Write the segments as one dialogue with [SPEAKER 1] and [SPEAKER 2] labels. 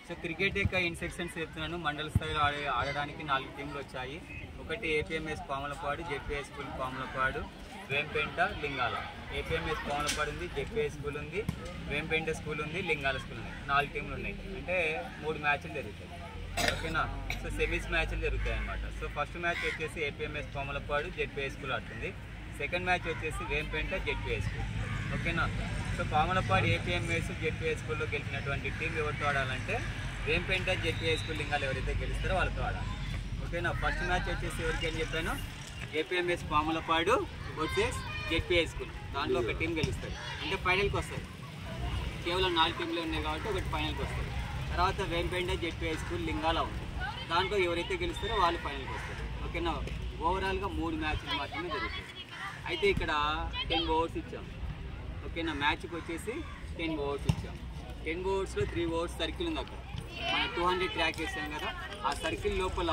[SPEAKER 1] so cricket యొక్క ఇన్సెక్షన్స్ చెప్తున్నాను మండల స్థాయిలో ఆడే ఆడడానికి నాలుగు టీంలు వచ్చాయి ఒకటి APMS Pamulapadu ZPS school Pamulapadu Vempenta Lingala APMS Pamulapadu ఉంది జెడ్పీఎస్ స్కూల్ ఉంది వేంపెంట స్కూల్ ఉంది లింగాల స్కూల్ ఉన్నాయి నాలుగు టీంలు ఉన్నాయి అంటే మూడు మ్యాచ్లు జరుగుతాయి ఓకేనా సో సెమీస్ మ్యాచ్లు జరుగుతాయి అనమాట సో ఫస్ట్ మ్యాచ్ వచ్చేసి ఏపీఎంఎస్ పాములపాడు జెడ్పీఎస్ స్కూల్ ఆడుతుంది సెకండ్ మ్యాచ్ వచ్చేసి వేంపెంట జెడ్పీఎస్ స్కూల్ ఓకేనా సో పాములపాడు ఏపీఎంఎస్ జెడ్పీఎస్ స్కూల్లో గెలిచినటువంటి టీం ఎవరితో ఆడాలంటే వేంపెంట జెడ్పీఎస్ స్కూల్ లింగాలు ఎవరైతే గెలుస్తారో వాళ్ళతో ఆడాలి ఓకేనా ఫస్ట్ మ్యాచ్ వచ్చేసి ఎవరికి అని చెప్పాను APMS Pamulapadu versus ZPS school దాంట్లో ఒక టీం గెలుస్తుంది అంటే ఫైనల్కి వస్తుంది కేవలం నాలుగు టీంలు ఉన్నాయి కాబట్టి ఒకటి ఫైనల్కి వస్తుంది తర్వాత వేంపేండ జెడ్పీఐ స్కూల్ లింగాల ఉంది దాంట్లో ఎవరైతే గెలుస్తారో వాళ్ళు ఫైనల్కి వస్తారు ఓకేనా ఓవరాల్గా మూడు మ్యాచ్లు మాత్రమే జరుగుతాయి అయితే ఇక్కడ టెన్ ఓవర్స్ ఇచ్చాం ఓకేనా మ్యాచ్కి వచ్చేసి టెన్ ఓవర్స్ ఇచ్చాం టెన్ ఓవర్స్లో త్రీ ఓవర్స్ సర్కిల్ ఉంది అక్కడ మనం టూ హండ్రెడ్ ట్రాక్ వేసాం కదా ఆ సర్కిల్ లోపల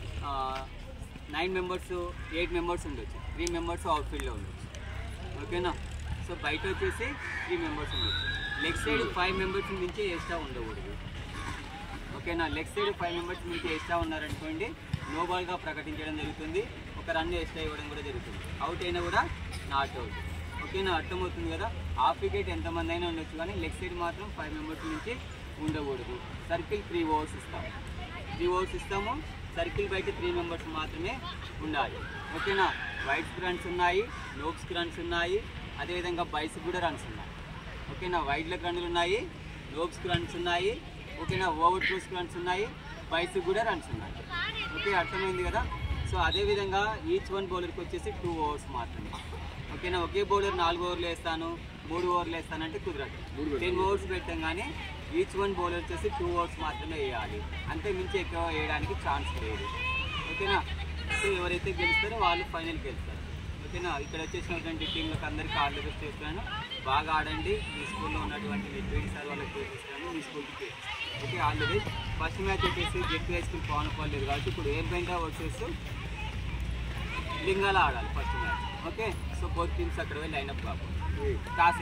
[SPEAKER 1] నైన్ మెంబర్స్ ఎయిట్ మెంబర్స్ ఉండొచ్చు త్రీ మెంబర్స్ అవుట్ ఫీల్డ్లో ఉండొచ్చు ఓకేనా సో బయట వచ్చేసి త్రీ మెంబర్స్ ఉండొచ్చు లెగ్ సైడ్ ఫైవ్ మెంబర్స్ నుంచి ఎక్స్ట్రా ఉండకూడదు ఓకేనా లెగ్ సైడ్ ఫైవ్ మెంబర్స్ నుంచి ఎక్స్ట్రా ఉన్నారనుకోండి నో బాల్గా ప్రకటించడం జరుగుతుంది ఒక రన్ ఎక్స్ట్రా ఇవ్వడం కూడా జరుగుతుంది అవుట్ అయినా కూడా నాట్ అవుట్ ఓకేనా అర్థమవుతుంది కదా హాఫ్ వికెట్ ఎంతమంది అయినా ఉండొచ్చు కానీ లెగ్ సైడ్ మాత్రం ఫైవ్ మెంబర్స్ నుంచి ఉండకూడదు సర్కిల్ త్రీ ఓవర్స్ ఇస్తాము త్రీ ఓవర్స్ ఇస్తాము సర్కిల్ బయట త్రీ మెంబర్స్ మాత్రమే ఉండాలి ఓకేనా వైట్స్ రన్స్ ఉన్నాయి నోక్స్ రన్స్ ఉన్నాయి అదేవిధంగా బైస్ కూడా రన్స్ ఉన్నాయి ఓకేనా వైడ్లకు రన్నులు ఉన్నాయి నోబ్స్కి రన్స్ ఉన్నాయి ఓకేనా ఓవర్ త్రోస్కి రన్స్ ఉన్నాయి బైస్కి కూడా రన్స్ ఉన్నాయి ఓకే అర్థమైంది కదా సో అదేవిధంగా ఈచ్ వన్ బౌలర్కి వచ్చేసి టూ ఓవర్స్ మాత్రమే ఓకేనా ఒకే బౌలర్ నాలుగు ఓవర్లు వేస్తాను మూడు ఓవర్లు వేస్తానంటే కుదరదు టెన్ ఓవర్స్ పెట్టాం కానీ ఈచ్ వన్ బౌలర్ వచ్చేసి టూ ఓవర్స్ మాత్రమే వేయాలి అంతే మించి ఎక్కువ వేయడానికి ఛాన్స్ లేదు ఓకేనా సో ఎవరైతే గెలుస్తారో వాళ్ళు ఫైనల్కి వెళ్తారు ఓకేనా ఇక్కడ వచ్చేసినటువంటి టీంలకు అందరికీ ఆల్ ది బెస్ట్ చేస్తున్నాను బాగా ఆడండి మీ స్కూల్లో ఉన్నటువంటి మీ పీడి సార్ వాళ్ళకి చేపిస్తాను మీ స్కూల్కి okay all the best first match వచ్చేసి జెడ్పీ హై స్కూల్ పవన్ పర్లేదు కాబట్టి ఇప్పుడు ఏం పెయింట్ వర్సెస్ లింగాల ఆడాలి first match okay so both teams అక్కడ వెళ్ళి లైనప్ కాకుండా టాస్